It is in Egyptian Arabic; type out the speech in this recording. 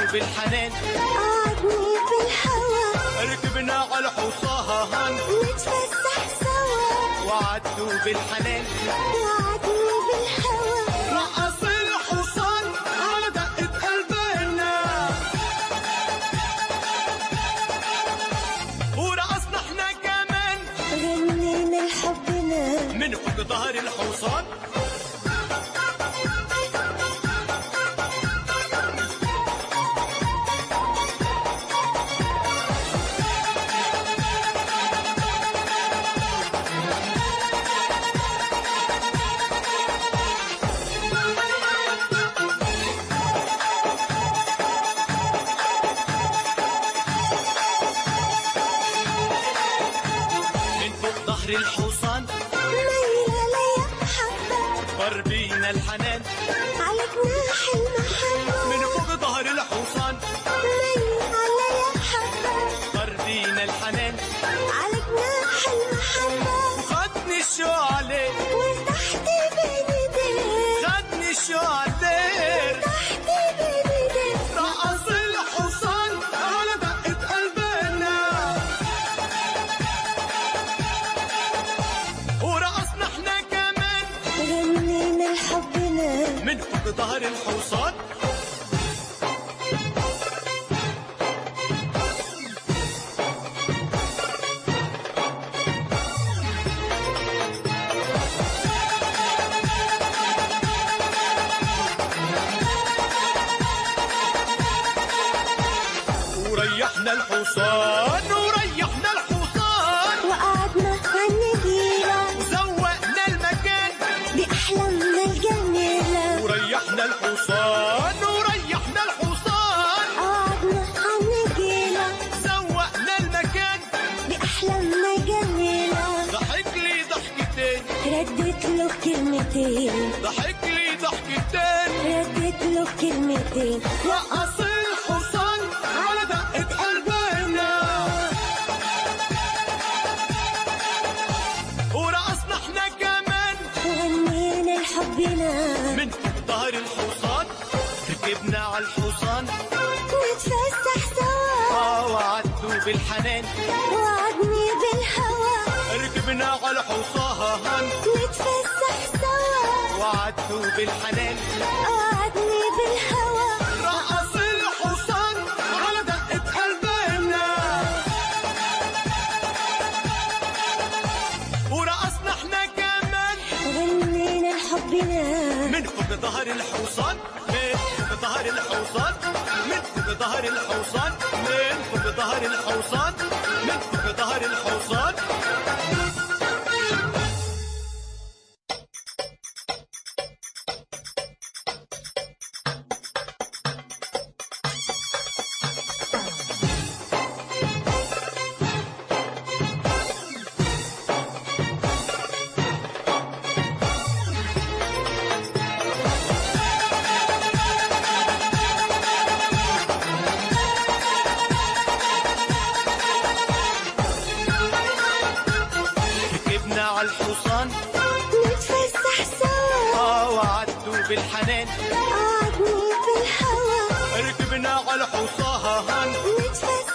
بالحنان قعدني بالهوى ركبنا على الحصان نتفسح سوا وعدوا بالحنان وعدني بالهوى رقص الحصان على دقة قلبنا ورقصنا احنا كمان غنينا لحبنا من فوق ظهر الحصان من فوق ظهر الحصان ميلة ليا حبة طر بينا الحنان على جناح المحبة من فوق ظهر الحصان ميلة ليا حبة طر بينا الحنان على جناح المحبة خدني الشو عليه وارتحت بين ايديك خدني الشو عليه ارتحت بين ايديك رقص الحصان على دقة قلبنا ورقصنا احنا كمان غنينا لحبنا من فوق ظهر الحصان وريحنا الحصان وريحنا الحصان وقعدنا عالنجيلة زوقنا المكان بأحلامنا الجميلة وريحنا الحصان وريحنا الحصان قعدنا عالنجيلة زوقنا المكان بأحلامنا الجميلة ضحك لي ضحكتين رديت له كلمتين ضحك لي ضحكتين رديت له كلمتين رقص الحصان على دقة قلبنا ورقصنا احنا كمان وغنينا لحبنا من فوق ظهر الحصان ركبنا على الحصان نتفسح سوا اه وعدوا بالحنان وعدني بالهوى ركبنا على الحصان نتفسح سوا وعدوا بالحنان وعدني بالهوى رقص الحصان على دقة قلبنا ورقصنا احنا كمان وغنينا لحبنا من فوق ظهر الحصان من فوق ظهر الحصان من فوق ظهر الحصان من فوق ظهر الحصان من فوق ظهر الحصان ركبنا على الحصان نتفسح سوا اه وعدوا بالحنان قعدني بالهوى ركبنا على الحصان نتفسح